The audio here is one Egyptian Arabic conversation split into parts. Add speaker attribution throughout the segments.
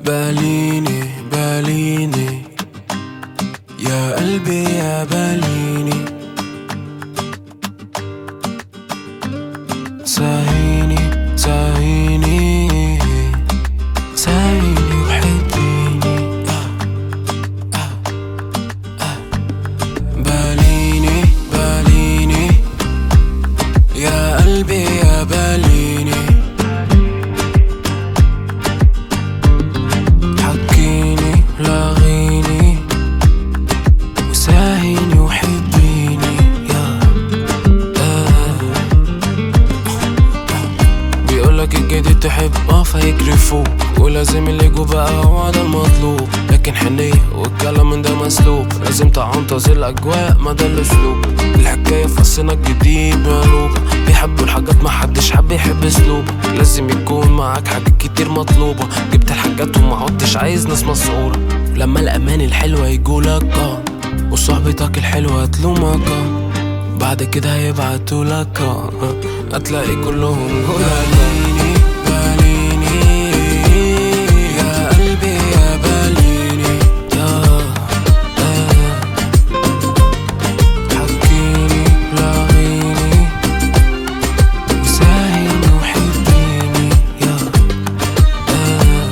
Speaker 1: باليني باليني يا قلبي يا باليني ساهيني ساهيني ساهيني وحبيني آه آه آه باليني باليني يا قلبي يا باليني حكيني لاغيني وساهيني وحبيني يا آه بيقولك الجديد تحب اه فيجري فوق ولازم اللي جو بقى هو ده المطلوب لكن حنية والكلام من ده مسلوب لازم تعنطز الأجواء ما ده الأسلوب الحكاية في فصلنا الجديد مقلوبة بيحبوا الحاجات ما حدش حب يحب أسلوبه لازم يكون معاك حاجات كتير مطلوبة جبت الحاجات وما عدتش عايز ناس مسؤولة لما الأمان الحلوة يجولك اه وصحبتك الحلوة تلومك اه بعد كده هيبعتوا لك اه هتلاقي كلهم باليني باليني يا قلبي يا باليني يا آه. حكيني لاغيني وساهيني وحبيني يا آه.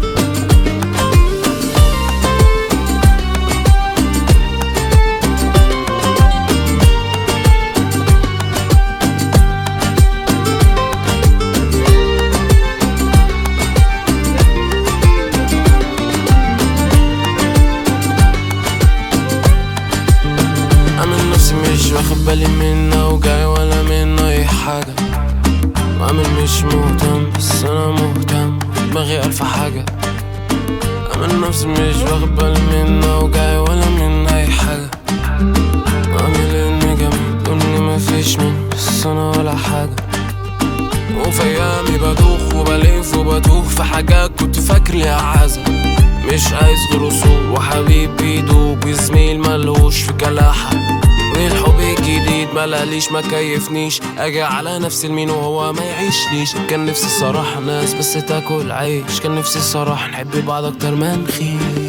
Speaker 1: عامل نفسي مش واخد بالي منه وجاي ولا منه اي حاجة وعامل مش مهتم بس انا مهتم دماغي الف حاجة عامل نفسي مش واخد بالي منه وجاي ولا منه اي حاجة عامل اني جميل واني مفيش مني بس انا ولا حاجة وفي ايامي بدوخ وبلف وبتوه في حاجات كنت فاكر ليها عازة مش عايز غير وصول وحبيب بيدوب وزميل ملوش في كلاحة والحب الجديد ملاليش ما كيفنيش اجي على نفس المين وهو ما يعيشنيش كان نفسي الصراحة ناس بس تاكل عيش كان نفسي الصراحة نحب بعض اكتر ما نخيش